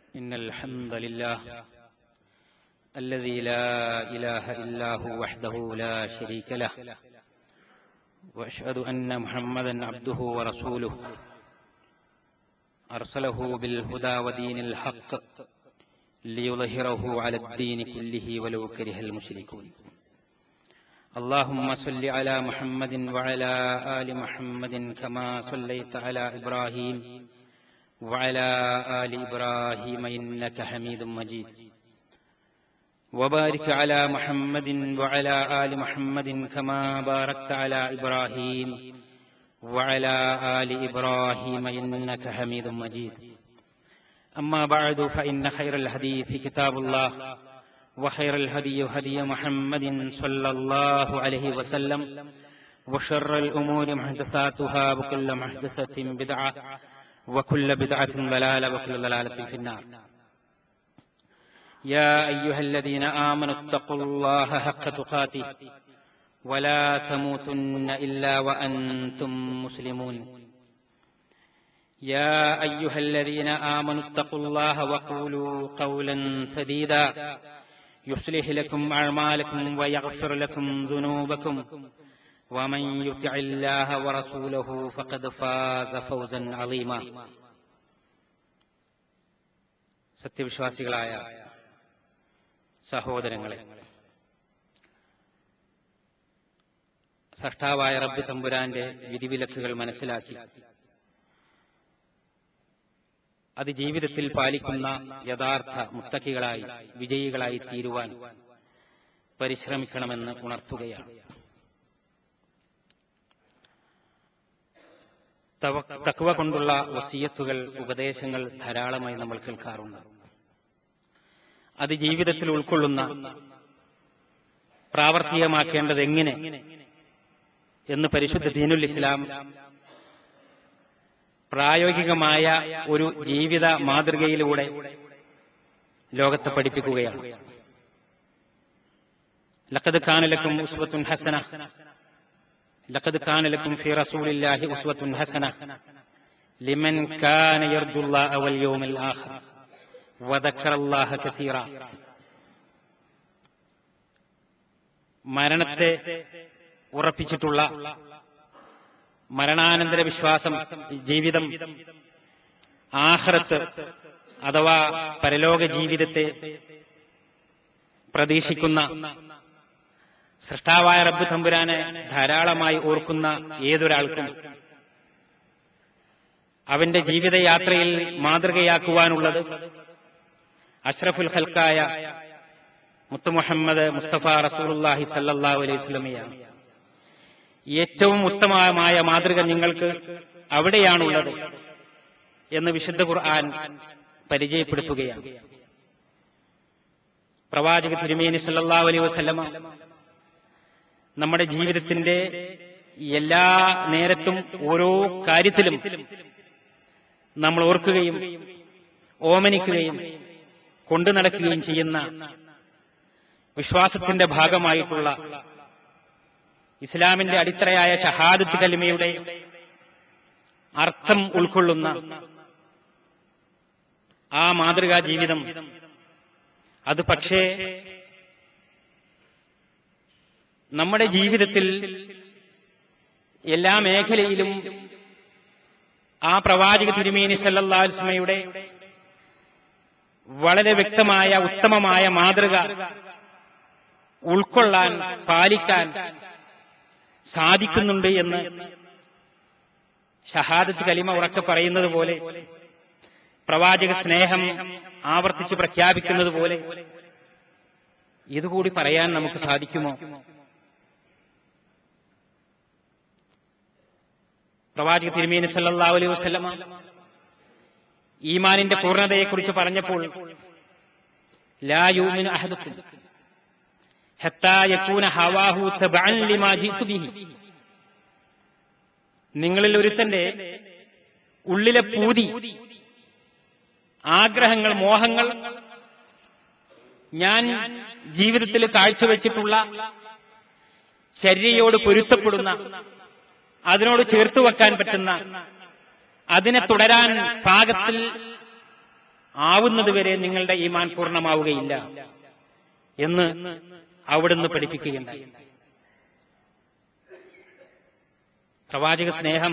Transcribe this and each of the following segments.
إن الحمد لله الذي لا إله إلا هو وحده لا شريك له وأشهد أن محمدا عبده ورسوله أرسله بالهدى ودين الحق ليظهره على الدين كله ولو كره المشركون اللهم صل على محمد وعلى آل محمد كما صليت على إبراهيم وعلى آل إبراهيم إنك حميد مجيد وبارك على محمد وعلى آل محمد كما باركت على إبراهيم وعلى آل إبراهيم إنك حميد مجيد أما بعد فإن خير الحديث كتاب الله وخير الهدي هدي محمد صلى الله عليه وسلم وشر الأمور محدثاتها وكل محدثة بدعة وكل بدعة ضلالة وكل ضلالة في النار يا أيها الذين آمنوا اتقوا الله حق تقاته ولا تموتن إلا وأنتم مسلمون يا أيها الذين آمنوا اتقوا الله وقولوا قولا سديدا يصلح لكم أعمالكم ويغفر لكم ذنوبكم ومن يطع الله ورسوله فقد فاز فوزا عظيما സത്യവിശ്വാസികളായ സഹോദരങ്ങളെ സഷ്ടാവായ റബ്ബ് തമ്പുരാന്റെ വിധിവിലക്കുകൾ മനസ്സിലാക്കി അത് ജീവിതത്തിൽ പാലിക്കുന്ന യഥാർത്ഥ മുത്തക്കികളായി വിജയികളായി തീരുവാൻ പരിശ്രമിക്കണമെന്ന് ഉണർത്തുകയാണ് തക്വ കൊണ്ടുള്ള വസീയത്തുകൾ ഉപദേശങ്ങൾ ധാരാളമായി നമ്മൾ കേൾക്കാറുണ്ട് അത് ജീവിതത്തിൽ ഉൾക്കൊള്ളുന്ന പ്രാവർത്തികമാക്കേണ്ടത് എങ്ങനെ എന്ന് പരിശുദ്ധ ദീനുൽ ഇസ്ലാം പ്രായോഗികമായ ഒരു ജീവിത മാതൃകയിലൂടെ ലോകത്തെ പഠിപ്പിക്കുകയാണ് ലഖദ് കാനലക്കും ഉസ്വത്തുൻ ഹസന ലഖദ് കാനലക്കും ഫി റസൂലില്ലാഹി ഉസ്വത്തുൻ ഹസന ലിമൻ കാന യർജുല്ലാഹ വൽ യൗമൽ ആഖിർ വദക്കറല്ലാഹ കസീറ മരണത്തെ ഉറപ്പിച്ചിട്ടുള്ള മരണാനന്തര വിശ്വാസം ജീവിതം ആഹ്റത്ത് അഥവാ പരലോക ജീവിതത്തെ പ്രതീക്ഷിക്കുന്ന സൃഷ്ടാവായ റബ്ബ് തമ്പുരാനെ ധാരാളമായി ഓർക്കുന്ന ഏതൊരാൾക്കും അവന്റെ ജീവിതയാത്രയിൽ മാതൃകയാക്കുവാനുള്ളത് അഷ്റഫുൽ ഹൽക്കായ മുത്തു മുഹമ്മദ് മുസ്തഫ റസൂലുല്ലാഹി സല്ലാഹു അലൈഹി സ്വലമിയാണ് ഏറ്റവും ഉത്തമമായ മാതൃക നിങ്ങൾക്ക് അവിടെയാണുള്ളത് എന്ന് വിശുദ്ധ ഖുർആൻ പരിചയപ്പെടുത്തുകയാണ് പ്രവാചക തിരുമേനി സല്ലാ അലൈഹി വസ്ലമ നമ്മുടെ ജീവിതത്തിന്റെ എല്ലാ നേരത്തും ഓരോ കാര്യത്തിലും നമ്മൾ ഓർക്കുകയും ഓമനിക്കുകയും കൊണ്ടു നടക്കുകയും ചെയ്യുന്ന വിശ്വാസത്തിന്റെ ഭാഗമായിട്ടുള്ള ഇസ്ലാമിന്റെ അടിത്തറയായ ഷഹാദത്ത് കലിമയുടെ അർത്ഥം ഉൾക്കൊള്ളുന്ന ആ മാതൃകാ ജീവിതം അത് പക്ഷേ നമ്മുടെ ജീവിതത്തിൽ എല്ലാ മേഖലയിലും ആ പ്രവാചക തിരുമേനി സല്ലാസ്മയുടെ വളരെ വ്യക്തമായ ഉത്തമമായ മാതൃക ഉൾക്കൊള്ളാൻ പാലിക്കാൻ സാധിക്കുന്നുണ്ട് എന്ന് ഷഹാദത്ത് കലിമ ഉറക്കെ പറയുന്നത് പോലെ പ്രവാചക സ്നേഹം ആവർത്തിച്ച് പ്രഖ്യാപിക്കുന്നത് പോലെ ഇതുകൂടി പറയാൻ നമുക്ക് സാധിക്കുമോ പ്രവാചക തിരുമേനി സല്ലാ അലൈഹി വസ്ലമ ഈമാനിന്റെ പൂർണ്ണതയെക്കുറിച്ച് പറഞ്ഞപ്പോൾ ലാ യൂമിനു അഹദുക്കും നിങ്ങളിൽ ഒരുത്തന്റെ ഉള്ളിലെ പൂതി ആഗ്രഹങ്ങൾ മോഹങ്ങൾ ഞാൻ ജീവിതത്തിൽ കാഴ്ചവെച്ചിട്ടുള്ള ചര്യയോട് പൊരുത്തപ്പെടുന്ന അതിനോട് ചേർത്തു വെക്കാൻ പറ്റുന്ന അതിനെ തുടരാൻ പാകത്തിൽ ആവുന്നതുവരെ നിങ്ങളുടെ ഈമാൻ പൂർണ്ണമാവുകയില്ല എന്ന് അവിടുന്ന് പഠിപ്പിക്കുകയുണ്ടായി പ്രവാചക സ്നേഹം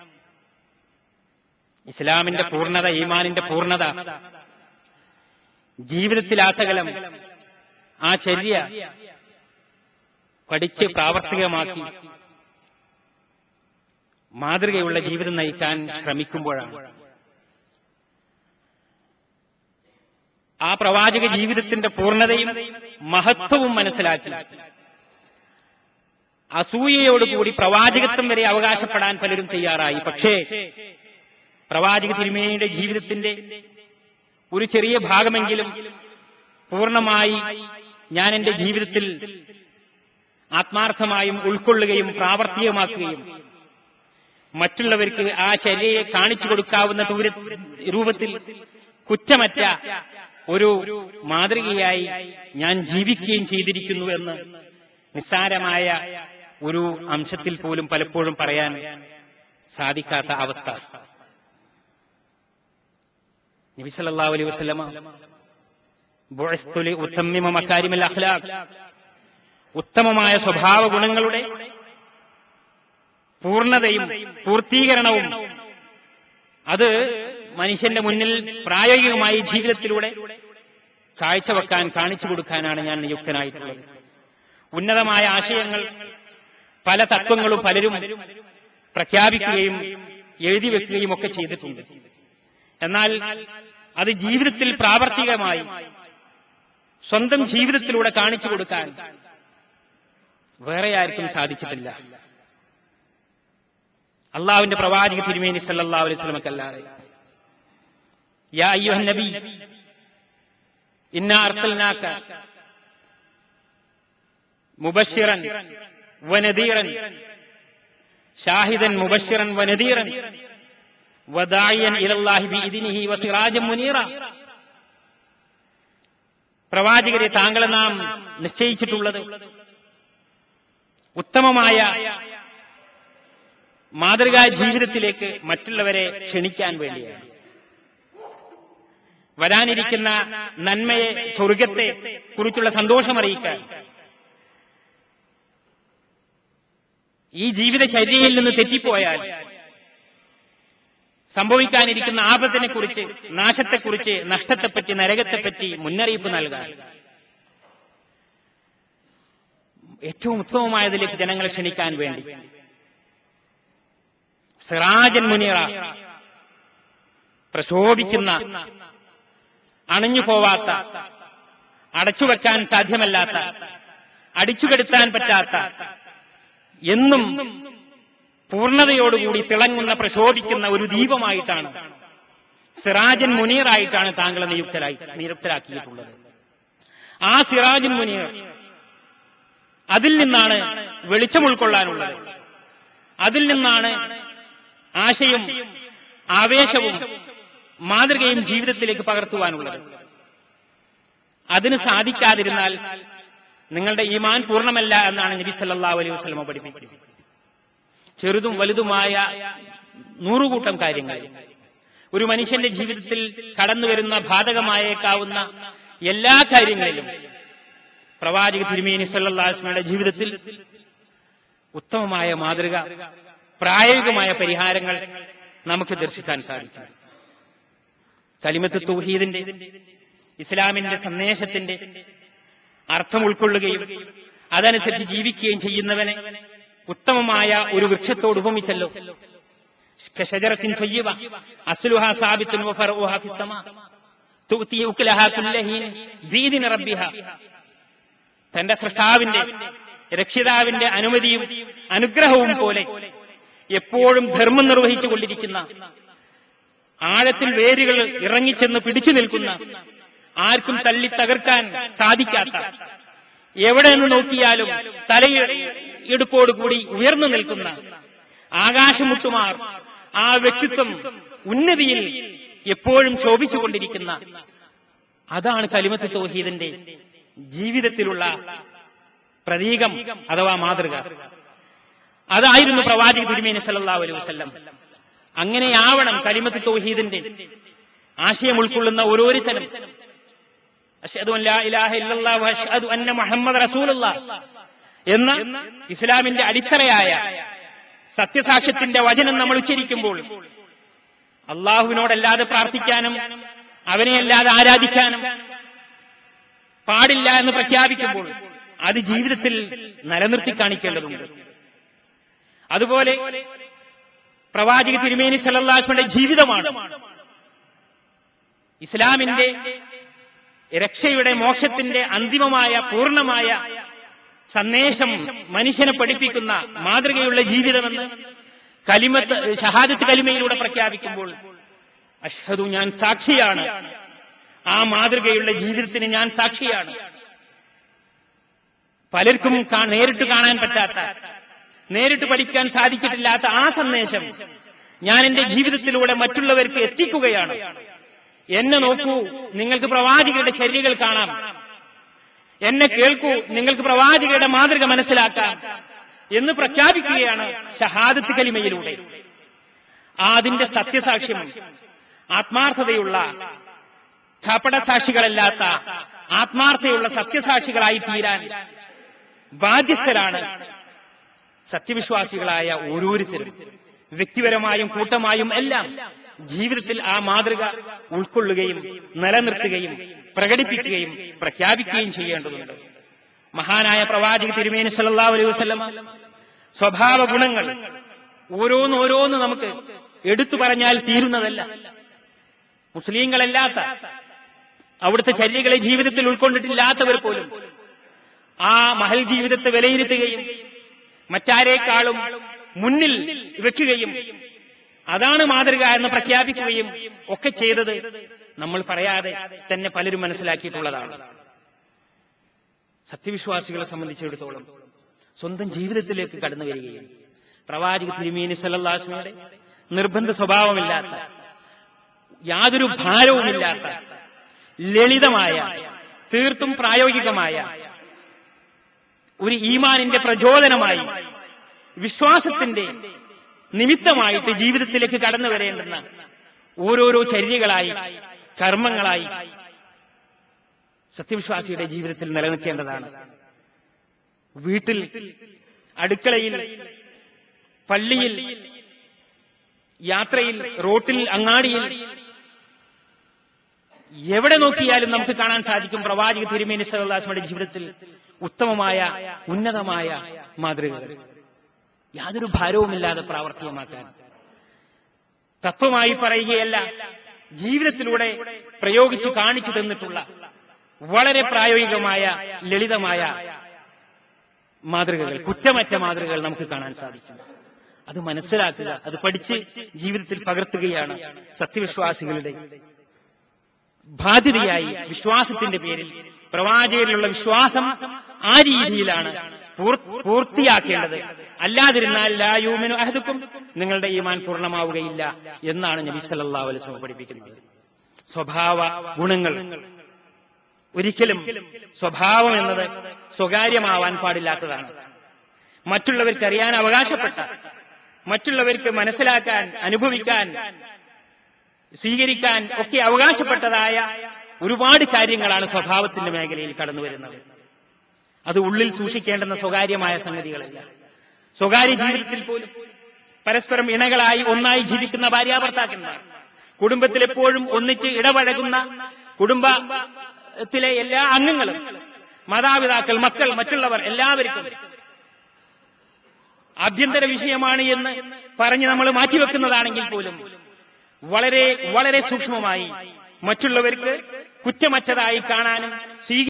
ഇസ്ലാമിന്റെ പൂർണ്ണത ഈമാനിന്റെ പൂർണ്ണത ജീവിതത്തിൽ ആസകലം ആ ചര്യ പഠിച്ച് പ്രാവർത്തികമാക്കി മാതൃകയുള്ള ജീവിതം നയിക്കാൻ ശ്രമിക്കുമ്പോഴാണ് ആ പ്രവാചക ജീവിതത്തിന്റെ പൂർണ്ണതയും മഹത്വവും മനസ്സിലാക്കി അസൂയയോടുകൂടി പ്രവാചകത്വം വരെ അവകാശപ്പെടാൻ പലരും തയ്യാറായി പക്ഷേ പ്രവാചക തിരുമേനിയുടെ ജീവിതത്തിന്റെ ഒരു ചെറിയ ഭാഗമെങ്കിലും പൂർണ്ണമായി ഞാൻ എന്റെ ജീവിതത്തിൽ ആത്മാർത്ഥമായും ഉൾക്കൊള്ളുകയും പ്രാവർത്തികമാക്കുകയും മറ്റുള്ളവർക്ക് ആ ചര്യയെ കാണിച്ചു കൊടുക്കാവുന്ന ദൂര- രൂപത്തിൽ കുറ്റമറ്റ ഒരു മാതൃകയായി ഞാൻ ജീവിക്കുകയും ചെയ്തിരിക്കുന്നു എന്ന് നിസ്സാരമായ ഒരു അംശത്തിൽ പോലും പലപ്പോഴും പറയാൻ സാധിക്കാത്ത അവസ്ഥ നബി സല്ലല്ലാഹു അലൈഹി വസല്ലമ ബുഅസ്തു ലി ഉത്തമ്മിമ മകാരിമിൽ അഖ്ലാഖ് ഉത്തമമായ സ്വഭാവ ഗുണങ്ങളുടെ പൂർണ്ണതയും പൂർത്തീകരണവും അത് മനുഷ്യന്റെ മുന്നിൽ പ്രായോഗികമായി ജീവിതത്തിലൂടെ കാഴ്ചവെക്കാൻ കാണിച്ചു കൊടുക്കാനാണ് ഞാൻ നിയുക്തനായിട്ടുള്ളത് ഉന്നതമായ ആശയങ്ങൾ പല തത്വങ്ങളും പലരും പ്രഖ്യാപിക്കുകയും എഴുതി വെക്കുകയും ഒക്കെ ചെയ്തിട്ടുണ്ട് എന്നാൽ അത് ജീവിതത്തിൽ പ്രാവർത്തികമായി സ്വന്തം ജീവിതത്തിലൂടെ കാണിച്ചു കൊടുക്കാൻ വേറെ ആർക്കും സാധിച്ചിട്ടില്ല അള്ളാഹുവിന്റെ പ്രവാചക തിരുമേനി സല്ലല്ലാഹു അലൈഹി വസല്ലമക്കല്ലാതെ യാ അയ്യുഹൻ നബി ഇന്നാ അർസൽനാക മുബശ്ശിറൻ വനദീറൻ ഷാഹിദൻ മുബശ്ശിറൻ വനദീറൻ വദായിയൻ ഇലല്ലാഹി ബിഇദ്നിഹി വസിറാജൻ മുനീറ പ്രവാചകരെ താങ്കളെ നാം നിശ്ചയിച്ചിട്ടുള്ളത് ഉത്തമമായ മാതൃകാ ജീവിതത്തിലേക്ക് മറ്റുള്ളവരെ ക്ഷണിക്കാൻ വേണ്ടിയാണ് വരാനിരിക്കുന്ന നന്മയെ സ്വർഗത്തെ കുറിച്ചുള്ള സന്തോഷമറിയിക്കാൻ ഈ ജീവിതചര്യയിൽ നിന്ന് തെറ്റിപ്പോയാൽ സംഭവിക്കാനിരിക്കുന്ന ആപത്തിനെ കുറിച്ച് നാശത്തെക്കുറിച്ച് നഷ്ടത്തെപ്പറ്റി നരകത്തെപ്പറ്റി മുന്നറിയിപ്പ് നൽകാൻ ഏറ്റവും ഉത്തമമായതിലേക്ക് ജനങ്ങളെ ക്ഷണിക്കാൻ വേണ്ടി സിറാജൻ മുനീറ പ്രശോഭിക്കുന്ന അണഞ്ഞു പോവാത്ത അടച്ചുവെക്കാൻ സാധ്യമല്ലാത്ത അടിച്ചുകെടുത്താൻ പറ്റാത്ത എന്നും പൂർണ്ണതയോടുകൂടി തിളങ്ങുന്ന പ്രശോഭിക്കുന്ന ഒരു ദീപമായിട്ടാണ് സിറാജൻ മുനീറായിട്ടാണ് താങ്കളെ നിയുക്തരായി നിയുക്തരാക്കിയിട്ടുള്ളത് ആ സിറാജൻ മുനീർ അതിൽ നിന്നാണ് വെളിച്ചം ഉൾക്കൊള്ളാനുള്ളത് അതിൽ നിന്നാണ് ആശയും ആവേശവും മാതൃകയും ജീവിതത്തിലേക്ക് പകർത്തുവാനുള്ളത് അതിന് സാധിക്കാതിരുന്നാൽ നിങ്ങളുടെ ഈമാൻ പൂർണ്ണമല്ല എന്നാണ് നബി സല്ലല്ലാഹു അലൈഹി വസല്ലമ പഠിപ്പിക്കുന്നത് ചെറുതും വലുതുമായ നൂറുകൂട്ടം കാര്യങ്ങൾ ഒരു മനുഷ്യന്റെ ജീവിതത്തിൽ കടന്നു വരുന്ന ബാധകമായേക്കാവുന്ന എല്ലാ കാര്യങ്ങളിലും പ്രവാചക തിരുമേനി സല്ലാസ്മയുടെ ജീവിതത്തിൽ ഉത്തമമായ മാതൃക പ്രായോഗികമായ പരിഹാരങ്ങൾ നമുക്ക് ദർശിക്കാൻ സാധിക്കും കലിമത്ത് തൗഹീദിന്റെ ഇസ്ലാമിന്റെ സന്ദേശത്തിന്റെ അർത്ഥം ഉൾക്കൊള്ളുകയും അതനുസരിച്ച് ജീവിക്കുകയും ചെയ്യുന്നവനെ ഉത്തമമായ ഒരു വൃക്ഷത്തോട് ഉപമിച്ചല്ലോ كشجرة طيبة أصلها ثابت وفرعها في السماء تؤتي أكلها كل حين بإذن ربها തന്റെ സൃഷ്ടാവിന്റെ രക്ഷിതാവിന്റെ അനുമതിയും അനുഗ്രഹവും പോലെ എപ്പോഴും ധർമ്മം നിർവഹിച്ചു കൊണ്ടിരിക്കുന്ന ആഴത്തിൽ വേരുകൾ ഇറങ്ങിച്ചെന്ന് പിടിച്ചു നിൽക്കുന്ന ആർക്കും തല്ലി തകർക്കാൻ സാധിക്കാത്ത എവിടെ നിന്ന് നോക്കിയാലും തലയെടുപ്പോടുകൂടി ഉയർന്നു നിൽക്കുന്ന ആകാശമുട്ടുമാർ ആ വ്യക്തിത്വം ഉന്നതിയിൽ എപ്പോഴും ശോഭിച്ചുകൊണ്ടിരിക്കുന്ന അതാണ് കലിമത്ത് തൗഹീദിന്റെ ജീവിതത്തിലുള്ള പ്രതീകം അഥവാ മാതൃക അതായിരുന്നു പ്രവാചക തിരുമേനി സല്ലല്ലാഹു അലൈഹി വസല്ലം അങ്ങനെയാവണം കലിമത്ത് തൗഹീദിന്റെ ആശയം ഉൾക്കൊള്ളുന്ന ഓരോരുത്തരും അഷ്ഹദു അൻ ലാ ഇലാഹ ഇല്ലല്ലാഹ് വ അഷ്ഹദു അന്ന മുഹമ്മദ് റസൂലുള്ളാഹ് എന്ന ഇസ്ലാമിന്റെ അടിത്തറയായ സത്യസാക്ഷ്യത്തിന്റെ വചനം നമ്മൾ ഉച്ചരിക്കുമ്പോൾ അള്ളാഹുവിനോടല്ലാതെ പ്രാർത്ഥിക്കാനും അവനെയല്ലാതെ ആരാധിക്കാനും പാടില്ല എന്ന് പ്രഖ്യാപിക്കുമ്പോൾ അത് ജീവിതത്തിൽ നിലനിർത്തി കാണിക്കേണ്ടതുണ്ട് അതുപോലെ പ്രവാചക തിരുമേനി സല്ലാസ്മയുടെ ജീവിതമാണ് ഇസ്ലാമിന്റെ രക്ഷയുടെ മോക്ഷത്തിന്റെ അന്തിമമായ പൂർണ്ണമായ സന്ദേശം മനുഷ്യനെ പഠിപ്പിക്കുന്ന മാതൃകയുള്ള ജീവിതമെന്ന് കലിമത്ത് ഷഹാദത്ത് കലിമയിലൂടെ പ്രഖ്യാപിക്കുമ്പോൾ അഷ്ഹദു ഞാൻ സാക്ഷിയാണ് ആ മാതൃകയുള്ള ജീവിതത്തിന് ഞാൻ സാക്ഷിയാണ് പലർക്കും കാ- നേരിട്ട് കാണാൻ പറ്റാത്ത നേരിട്ട് പഠിക്കാൻ സാധിച്ചിട്ടില്ലാത്ത ആ സന്ദേശം ഞാൻ എന്റെ ജീവിതത്തിലൂടെ മറ്റുള്ളവർക്ക് എത്തിക്കുകയാണ് എന്നെ നോക്കൂ നിങ്ങൾക്ക് പ്രവാചകരുടെ ശരീരങ്ങൾ കാണാം എന്നെ കേൾക്കൂ നിങ്ങൾക്ക് പ്രവാചകരുടെ മാതൃക മനസ്സിലാക്കാം എന്ന് പ്രഖ്യാപിക്കുകയാണ് ഷഹാദത്ത് കലിമയിലൂടെ ആ അതിന്റെ സത്യസാക്ഷ്യം ആത്മാർത്ഥതയുള്ള കപടസാക്ഷികളല്ലാത്ത ആത്മാർത്ഥതയുള്ള സത്യസാക്ഷികളായി തീരാൻ ബാധ്യസ്ഥരാണ് സത്യവിശ്വാസികളായ ഓരോരുത്തരും വ്യക്തിപരമായും കൂട്ടമായും എല്ലാം ജീവിതത്തിൽ ആ മാതൃക ഉൾക്കൊള്ളുകയും നിലനിർത്തുകയും പ്രകടിപ്പിക്കുകയും പ്രഖ്യാപിക്കുകയും ചെയ്യേണ്ടതുണ്ട് മഹാനായ പ്രവാചക തിരുമേനി സല്ലല്ലാഹു അലൈഹി വസല്ലമ സ്വഭാവ ഗുണങ്ങൾ ഓരോന്നോരോന്ന് നമുക്ക് എടുത്തു പറഞ്ഞാൽ തീരുന്നതല്ല മുസ്ലിങ്ങളല്ലാത്ത അവിടുത്തെ ചര്യകളെ ജീവിതത്തിൽ ഉൾക്കൊണ്ടിട്ടില്ലാത്തവർ പോലും ആ മഹൽ ജീവിതത്തെ വിലയിരുത്തുകയും മറ്റാരേക്കാളും മുന്നിൽ വെക്കുകയും അതാണ് മാതൃക എന്ന് പ്രഖ്യാപിക്കുകയും ഒക്കെ ചെയ്തത് നമ്മൾ പറയാതെ തന്നെ പലരും മനസ്സിലാക്കിയിട്ടുള്ളതാണ് സത്യവിശ്വാസികളെ സംബന്ധിച്ചിടത്തോളം സ്വന്തം ജീവിതത്തിലേക്ക് കടന്നു വരികയും പ്രവാചക തിരുമീനി സല്ലാസ്മയുടെ നിർബന്ധ സ്വഭാവമില്ലാത്ത യാതൊരു ഭാരവുമില്ലാത്ത ലളിതമായ തീർത്തും പ്രായോഗികമായ ഒരു ഈമാനിന്റെ പ്രചോദനമായി വിശ്വാസത്തിന്റെ നിമിത്തമായിട്ട് ജീവിതത്തിലേക്ക് കടന്നു വരേണ്ടുന്ന ഓരോരോ ചര്യകളായി കർമ്മങ്ങളായി സത്യവിശ്വാസിയുടെ ജീവിതത്തിൽ നിലനിൽക്കേണ്ടതാണ് വീട്ടിൽ അടുക്കളയിൽ പള്ളിയിൽ യാത്രയിൽ റോട്ടിൽ അങ്ങാടിയിൽ എവിടെ നോക്കിയാലും നമുക്ക് കാണാൻ സാധിക്കും പ്രവാചക തിരുമേനി സല്ലാസ്മയുടെ ജീവിതത്തിൽ ഉത്തമമായ ഉന്നതമായ മാതൃകകൾ യാതൊരു ഭാരവുമില്ലാതെ പ്രാവർത്തികമാക്കാൻ തത്വമായി പറയുകയല്ല ജീവിതത്തിലൂടെ പ്രയോഗിച്ച് കാണിച്ചു തന്നിട്ടുള്ള വളരെ പ്രായോഗികമായ ലളിതമായ മാതൃകകൾ കുറ്റമറ്റ മാതൃകകൾ നമുക്ക് കാണാൻ സാധിക്കും അത് മനസ്സിലാക്കുക അത് പഠിച്ച് ജീവിതത്തിൽ പകർത്തുകയാണ് സത്യവിശ്വാസികളുടെ ബാധ്യതയായി വിശ്വാസത്തിന്റെ പേരിൽ പ്രവാചകരിലുള്ള വിശ്വാസം ആ രീതിയിലാണ് പൂർ- പൂർത്തിയാക്കേണ്ടത് അല്ലാതിരുന്നാൽ ലായൂമിനു അഹദുക്കും നിങ്ങളുടെ ഈമാൻ പൂർണ്ണമാവുകയില്ല എന്നാണ് നബി സല്ലല്ലാഹു അലൈഹി വസല്ലം പഠിപ്പിക്കുന്നത് സ്വഭാവ ഗുണങ്ങൾ ഒരിക്കലും സ്വഭാവം എന്നത് സ്വകാര്യമാവാൻ പാടില്ലാത്തതാണ് മറ്റുള്ളവർക്ക് അറിയാൻ അവകാശപ്പെട്ട മറ്റുള്ളവർക്ക് മനസ്സിലാക്കാൻ അനുഭവിക്കാൻ സ്വീകരിക്കാൻ ഒക്കെ അവകാശപ്പെട്ടതായ ഒരുപാട് കാര്യങ്ങളാണ് സ്വഭാവത്തിന്റെ മേഖലയിൽ കടന്നു വരുന്നത് അത് ഉള്ളിൽ സൂക്ഷിക്കേണ്ടുന്ന സ്വകാര്യമായ സംഗതികളല്ല സ്വകാര്യ ജീവിതത്തിൽ പോലും പരസ്പരം ഇണകളായി ഒന്നായി ജീവിക്കുന്ന ഭാര്യാഭർത്താക്കന്മാർ കുടുംബത്തിൽ എപ്പോഴും ഒന്നിച്ച് ഇടപഴകുന്ന കുടുംബത്തിലെ എല്ലാ അംഗങ്ങളും മാതാപിതാക്കൾ മക്കൾ മറ്റുള്ളവർ എല്ലാവർക്കും ആഭ്യന്തര വിഷയമാണ് എന്ന് പറഞ്ഞ് നമ്മൾ മാറ്റിവെക്കുന്നതാണെങ്കിൽ പോലും വളരെ വളരെ സൂക്ഷ്മമായി മറ്റുള്ളവർക്ക് കുറ്റമറ്റതായി കാണാനും സ്വീകരിക്കാനും